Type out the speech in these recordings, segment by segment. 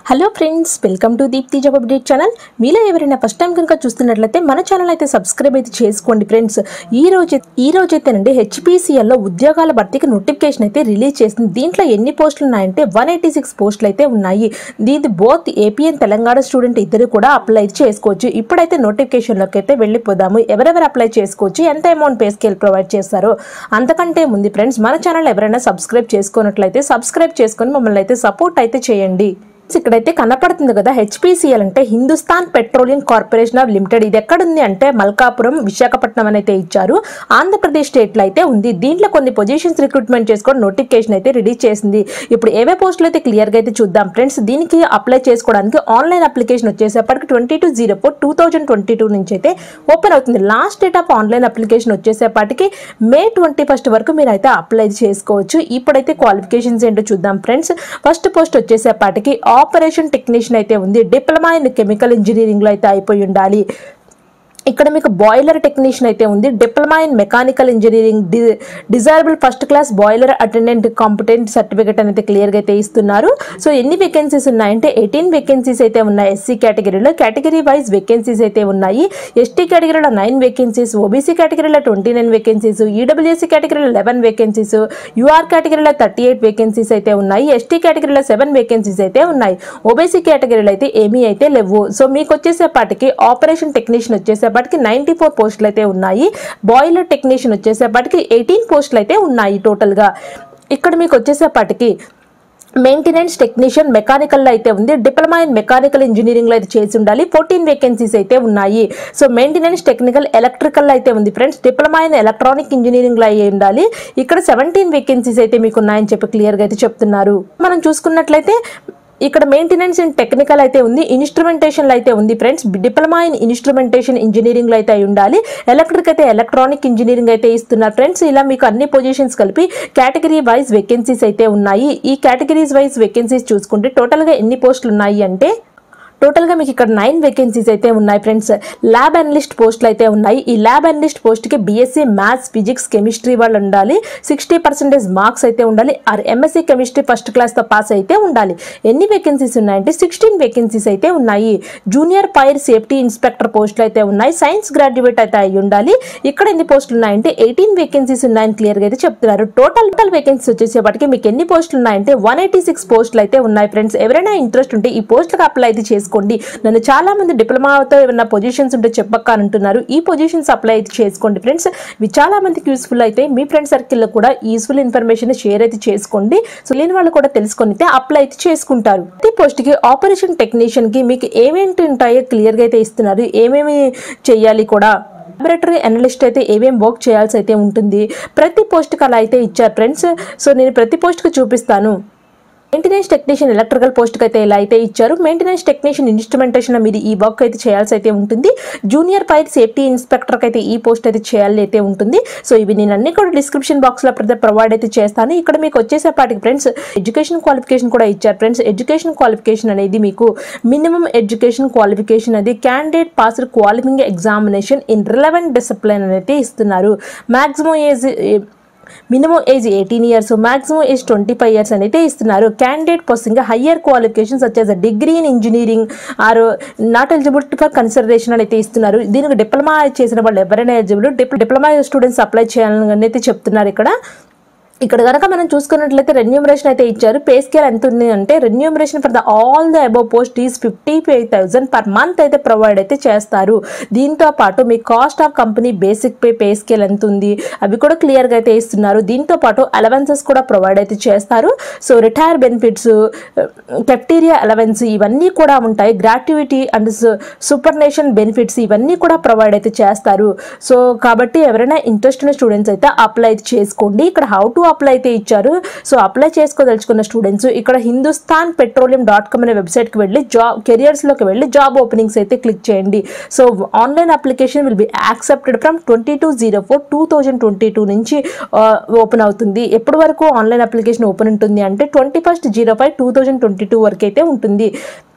hello friends welcome to Deepti job update channel మీలో ఎవరైనా first time కనుక చూస్తున్నట్లయితే మన ఛానల్ అయితే సబ్స్క్రైబ్ అయితే చేసుకోండి ఫ్రెండ్స్ ఈ రోజు ఈ రోజు అయితేనండి హెచ్పిసిఎల్లో ఉద్యోగాల భర్తీకి నోటిఫికేషన్ అయితే రిలీజ్ చేసింది దీంట్లో ఎన్ని పోస్టులు ఉన్నాయంటే వన్ ఎయిటీ సిక్స్ పోస్టులు అయితే ఉన్నాయి దీని both AP and Telangana student ఇద్దరు కూడా అప్లై చేసుకోవచ్చు ఇప్పుడైతే నోటిఫికేషన్లోకి అయితే వెళ్ళిపోదాము ఎవరెవరు అప్లై చేసుకోవచ్చు ఎంత అమౌంట్ పే స్కేల్ ప్రొవైడ్ చేస్తారో అంతకంటే ముందు ఫ్రెండ్స్ మన ఛానల్ ఎవరైనా సబ్స్క్రైబ్ చేసుకున్నట్లయితే సబ్స్క్రైబ్ చేసుకొని మమ్మల్ని అయితే సపోర్ట్ అయితే చేయండి ఇక్కడైతే కనపడుతుంది కదా హెచ్పిసిఎల్ అంటే Hindustan petroleum corporation of limited ఇది ఎక్కడుంది అంటే మల్కాపురం విశాఖపట్నం అని అయితే ఇచ్చారు ఆంధ్రప్రదేశ్ స్టేట్ లో అయితే ఉంది దీంట్లో కొన్ని పొజిషన్స్ రిక్రూట్మెంట్ చేసుకొని నోటిఫికేషన్ అయితే రిలీజ్ చేసింది ఇప్పుడు ఏవే పోస్టులు అయితే క్లియర్ గా అయితే చూద్దాం ఫ్రెండ్స్ దీనికి అప్లై చేసుకోవడానికి ఆన్లైన్ అప్లికేషన్ వచ్చేసేపటికి twenty two zero four two thousand twenty two నుంచి అయితే ఓపెన్ అవుతుంది last date of online application వచ్చేసేపటికి మే ట్వంటీ ఫస్ట్ వరకు మీరు అయితే అప్లై చేసుకోవచ్చు ఇప్పుడైతే క్వాలిఫికేషన్స్ ఏంటో చూద్దాం ఫ్రెండ్స్ ఫస్ట్ పోస్ట్ వచ్చేసేపటికి ఆపరేషన్ టెక్నీషియన్ అయితే ఉంది డిప్లొమా ఇన్ కెమికల్ ఇంజనీరింగ్ లో అయితే అయిపోయి ఉండాలి ఇక్కడ మీకు బాయిలర్ టెక్నీషియన్ అయితే ఉంది diploma in mechanical engineering D desirable first class boiler attendant competent certificate అనేది క్లియర్గా అయితే ఇస్తున్నారు సో ఎన్ని వేకెన్సీస్ ఉన్నాయంటే ఎయిటీన్ వేకెన్సీస్ అయితే ఉన్నాయి ఎస్సీ కేటగిరీలో కేటగిరీ వైజ్ వేకెన్సీస్ అయితే ఉన్నాయి ఎస్టీ కేటగిరీలో నైన్ వేకెన్సీస్ ఓబీసీ కేటగిరీలో ట్వంటీ నైన్ వేకెన్సీస్ ఈడబ్ల్యూఎస్సీ కేటగిరీలో లెవెన్ వేకెన్సీస్ యూఆర్ కేటగిరీలో థర్టీ ఎయిట్ వేకెన్సీస్ అయితే ఉన్నాయి ఎస్టీ కేటగిరీలో సెవెన్ వేకెన్సీస్ అయితే ఉన్నాయి ఓబీసీ కేటగిరీలో అయితే ఏమీ అయితే లేవు సో మీకు వచ్చేసేపాటికి ఆపరేషన్ టెక్నీషియన్ వచ్చేసేపాటికి నైంటీ ఫోర్ పోస్టులు అయితే ఉన్నాయి బాయిలర్ టెక్నీషియన్ వచ్చేసేపాటికి ఎయిటీన్ పోస్టులు అయితే ఉన్నాయి టోటల్గా ఇక్కడ మీకు వచ్చేసేపాటికి మెయింటెనెన్స్ టెక్నీషియన్ మెకానికల్లో అయితే ఉంది డిప్లొమా ఇన్ మెకానికల్ ఇంజనీరింగ్లో అయితే చేసి ఉండాలి ఫోర్టీన్ వేకెన్సీస్ అయితే ఉన్నాయి సో మెయింటెనెన్స్ టెక్నికల్ ఎలక్ట్రికల్ అయితే ఉంది ఫ్రెండ్స్ డిప్లొమా ఇన్ ఎలక్ట్రానిక్ ఇంజనీరింగ్లో అయ్యి ఉండాలి ఇక్కడ సెవెంటీన్ వేకెన్సీస్ అయితే మీకు ఉన్నాయని చెప్పి క్లియర్గా అయితే చెప్తున్నారు మనం చూసుకున్నట్లయితే ఇక్కడ మెయింటెనెన్స్ ఇన్ టెక్నికల్ అయితే ఉంది ఇన్స్ట్రుమెంటేషన్ అయితే ఉంది friends diploma in instrumentation engineering లో అయితే అయి ఉండాలి ఎలక్ట్రిక్ అయితే ఎలక్ట్రానిక్ ఇంజనీరింగ్ అయితే ఇస్తున్నారు ఫ్రెండ్స్ ఇలా మీకు అన్ని పొజిషన్స్ కలిపి కేటగిరీ వైజ్ వేకెన్సీస్ అయితే ఉన్నాయి ఈ కేటగిరీస్ వైజ్ వేకెన్సీస్ చూసుకుంటే టోటల్ గా ఎన్ని పోస్టులు ఉన్నాయి అంటే టోటల్గా మీకు ఇక్కడ నైన్ వేకెన్సీస్ అయితే ఉన్నాయి ఫ్రెండ్స్ ల్యాబ్ అనలిస్ట్ పోస్టులు అయితే ఉన్నాయి ఈ ల్యాబ్ అనలిస్ట్ పోస్ట్కి బీఎస్సీ మ్యాథ్స్ ఫిజిక్స్ కెమిస్ట్రీ వాళ్ళు ఉండాలి సిక్స్టీ పర్సెంటేజ్ మార్క్స్ అయితే ఉండాలి ఆర్ ఎంఎస్సీ కెమిస్ట్రీ ఫస్ట్ క్లాస్తో పాస్ అయితే ఉండాలి ఎన్ని వేకెన్సీస్ ఉన్నాయంటే సిక్స్టీన్ వేకెన్సీస్ అయితే ఉన్నాయి జూనియర్ ఫైర్ సేఫ్టీ ఇన్స్పెక్టర్ పోస్టులు అయితే ఉన్నాయి సైన్స్ గ్రాడ్యుయేట్ అయితే అయి ఉండాలి ఇక్కడ ఎన్ని పోస్టులు ఉన్నాయంటే ఎయిటీన్ వేకెన్సీస్ ఉన్నాయని క్లియర్గా అయితే చెప్తున్నారు టోటల్ టోటల్ వేకెన్సీస్ వచ్చేసేపటికి మీకు ఎన్ని పోస్టులు ఉన్నాయంటే వన్ ఎయిటీ సిక్స్ పోస్టులు అయితే ఉన్నాయి ఫ్రెండ్స్ ఎవరైనా ఇంట్రెస్ట్ ఉంటే ఈ పోస్టులకు అప్లై అయితే చేసుకోండి నన్ను చాలా మంది డిప్లొమాతో ఏమైనా పొజిషన్స్ ఉంటే చెప్పక్క అని అంటున్నారు ఈ పొజిషన్స్ అప్లై అయితే చేసుకోండి ఫ్రెండ్స్ ఇవి చాలా మందికి యూస్ఫుల్ అయితే మీ ఫ్రెండ్ సర్కిల్లో కూడా యూస్ఫుల్ ఇన్ఫర్మేషన్ షేర్ అయితే చేసుకోండి సో లేని వాళ్ళు కూడా తెలుసుకొని అయితే అప్లై అయితే చేసుకుంటారు ప్రతి పోస్ట్ కి ఆపరేషన్ టెక్నీషియన్ కి మీకు ఏమేంటి ఉంటాయో క్లియర్ గా అయితే ఇస్తున్నారు ఏమేమి చెయ్యాలి కూడా లాబొరేటరీ అనలిస్ట్ అయితే ఏమేం వర్క్ చేయాల్సి అయితే ఉంటుంది ప్రతి పోస్ట్కి అలా అయితే ఇచ్చారు ఫ్రెండ్స్ సో నేను ప్రతి పోస్ట్కి చూపిస్తాను మెయింటెనెన్స్ టెక్నీషియన్ ఎలక్ట్రికల్ పోస్ట్కి అయితే ఇలా అయితే ఇచ్చారు మెయింటెనెన్స్ టెక్నీషియన్ ఇన్స్ట్రుమెంటేషన్ మీరు ఈ వర్క్ అయితే చేయాల్సి అయితే ఉంటుంది జూనియర్ ఫైర్ సేఫ్టీ ఇన్స్పెక్టర్కి అయితే ఈ పోస్ట్ అయితే చేయాలి అయితే ఉంటుంది సో ఇవి నేను అన్ని కూడా డిస్క్రిప్షన్ బాక్స్లో ప్రొవైడ్ అయితే చేస్తాను ఇక్కడ మీకు వచ్చేసేపాటికి ఫ్రెండ్స్ ఎడ్యుకేషన్ క్వాలిఫికేషన్ కూడా ఇచ్చారు ఫ్రెండ్స్ ఎడ్యుకేషన్ క్వాలిఫికేషన్ అనేది మీకు మినిమం ఎడ్యుకేషన్ క్వాలిఫికేషన్ అనేది candidate passed qualifying examination in relevant discipline అనేది ఇస్తున్నారు maximum age minimum age eighteen years maximum age twenty five years అయితే ఇస్తున్నారు క్యాండిడేట్ పర్సన్గా హయ్యర్ క్వాలిఫికేషన్స్ వచ్చేసి degree in engineering or not eligible for consideration అని అయితే ఇస్తున్నారు దీనికి డిప్లొమా చేసిన వాళ్ళు ఎవరైనా ఎలిజిబుల్ డిప్లొమా స్టూడెంట్స్ అప్లై చేయాలని అయితే చెప్తున్నారు ఇక్కడ ఇక్కడ కనుక మనం చూసుకున్నట్లయితే రెన్యూమరేషన్ అయితే ఇచ్చారు పే స్కేల్ ఎంత ఉంది అంటే remuneration for the all the above post is fifty five thousand per month అయితే ప్రొవైడ్ అయితే చేస్తారు దీంతో పాటు మీ cost of company basic pay pay scale ఎంత ఉంది అవి కూడా క్లియర్గా అయితే ఇస్తున్నారు దీంతో పాటు అలవెన్సెస్ కూడా ప్రొవైడ్ అయితే చేస్తారు so retire benefits cafeteria allowance ఇవన్నీ కూడా ఉంటాయి gratuity and superannuation benefits ఇవన్నీ కూడా ప్రొవైడ్ అయితే చేస్తారు సో కాబట్టి ఎవరైనా ఇంట్రెస్ట్ ఉన్న స్టూడెంట్స్ అయితే అప్లై చేసుకోండి ఇక్కడ హౌ టు అప్లై అయితే ఇచ్చారు సో అప్లై చేసుకోదలుచుకున్న స్టూడెంట్స్ ఇక్కడ హిందుస్థాన్ పెట్రోలియం డాట్ కామ్ అనే వెబ్సైట్కి వెళ్ళి జాబ్ కెరియర్స్లోకి వెళ్ళి జాబ్ ఓపెనింగ్స్ అయితే క్లిక్ చేయండి so online application will be accepted from twenty two zero four two thousand twenty two నుంచి ఓపెన్ అవుతుంది ఎప్పటి వరకు ఆన్లైన్ అప్లికేషన్ ఓపెన్ ఉంటుంది అంటే twenty first zero five two thousand twenty two వరకు అయితే ఉంటుంది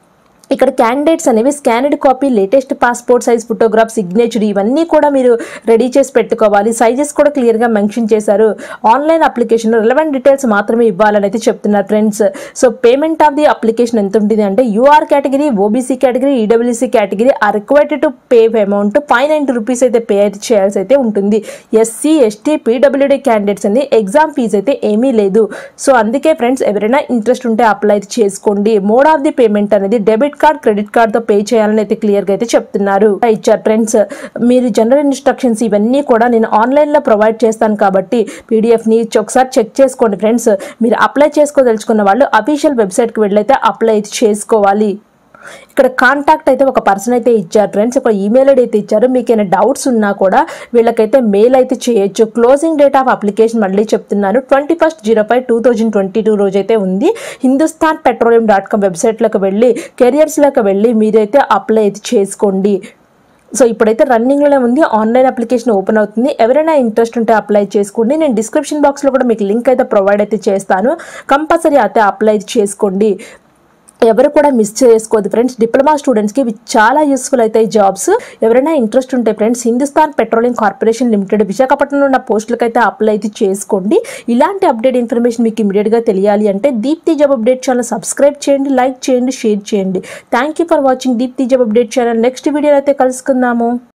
ఇక్కడ క్యాండిడేట్స్ అనేవి scanned copy latest passport size photograph signature ఇవన్నీ కూడా మీరు రెడీ చేసి పెట్టుకోవాలి సైజెస్ కూడా క్లియర్గా మెన్షన్ చేశారు ఆన్లైన్ అప్లికేషన్ రిలవెంట్ డీటెయిల్స్ మాత్రమే ఇవ్వాలని అయితే చెప్తున్నారు friends so payment of the application ఎంత ఉంటుంది అంటే UR category OBC category EWS category are required to pay amount five ninety rupees అయితే పే అయితే చేయాల్సి అయితే ఉంటుంది ఎస్సీ ఎస్టీ పీడబ్ల్యూడీ క్యాండిడేట్స్ అంది ఎగ్జామ్ ఫీజు అయితే ఏమీ లేదు సో అందుకే ఫ్రెండ్స్ ఎవరైనా ఇంట్రెస్ట్ ఉంటే అప్లై అయితే చేసుకోండి మోడ్ ఆఫ్ ది పేమెంట్ అనేది డెబిట్ కార్డ్ క్రెడిట్ కార్డ్ తో పే చేయాలని అయితే క్లియర్ గా అయితే చెప్తున్నారు ఇచ్చారు ఫ్రెండ్స్ మీరు జనరల్ ఇన్స్ట్రక్షన్స్ ఇవన్నీ కూడా నేను ఆన్లైన్ లో ప్రొవైడ్ చేస్తాను కాబట్టి పీడిఎఫ్ ని ఒకసారి చెక్ చేసుకోండి ఫ్రెండ్స్ మీరు అప్లై చేసుకోదలుచుకున్న వాళ్ళు అఫీషియల్ వెబ్సైట్ కి వెళ్ళైతే అప్లై అయితే చేసుకోవాలి ఇక్కడ కాంటాక్ట్ అయితే ఒక పర్సన్ అయితే ఇచ్చారు ఫ్రెండ్స్ ఒక ఈమెయిల్ ఐడి అయితే ఇచ్చారు మీకు ఏమైనా డౌట్స్ ఉన్నా కూడా వీళ్ళకైతే మెయిల్ అయితే చేయొచ్చు క్లోజింగ్ డేట్ ఆఫ్ అప్లికేషన్ మళ్ళీ చెప్తున్నాను twenty first zero five two thousand twenty two రోజు అయితే ఉంది హిందుస్థాన్ పెట్రోలియం డాట్ కామ్ వెబ్సైట్లోకి వెళ్ళి కెరియర్స్లోకి వెళ్ళి మీరైతే అప్లై అయితే చేసుకోండి సో ఇప్పుడైతే రన్నింగ్లోనే ఉంది ఆన్లైన్ అప్లికేషన్ ఓపెన్ అవుతుంది ఎవరైనా ఇంట్రెస్ట్ ఉంటే అప్లై చేసుకోండి నేను డిస్క్రిప్షన్ బాక్స్లో కూడా మీకు లింక్ అయితే ప్రొవైడ్ అయితే చేస్తాను కంపల్సరీ అయితే అప్లై చేసుకోండి ఎవరు కూడా మిస్ చేసుకోవద్దు ఫ్రెండ్స్ డిప్లొమా స్టూడెంట్స్కి ఇవి చాలా యూస్ఫుల్ అవుతాయి జాబ్స్ ఎవరైనా ఇంట్రెస్ట్ ఉంటే friends Hindustan petroleum corporation limited విశాఖపట్నంలో ఉన్న పోస్టులకు అయితే అప్లై అయితే చేసుకోండి ఇలాంటి అప్డేట్ ఇన్ఫర్మేషన్ మీకు ఇమీడియట్గా తెలియాలి అంటే Deepti job update channel subscribe చేయండి లైక్ చేయండి షేర్ చేయండి thank you for watching Deepti job update channel next video అయితే కలుసుకుందాము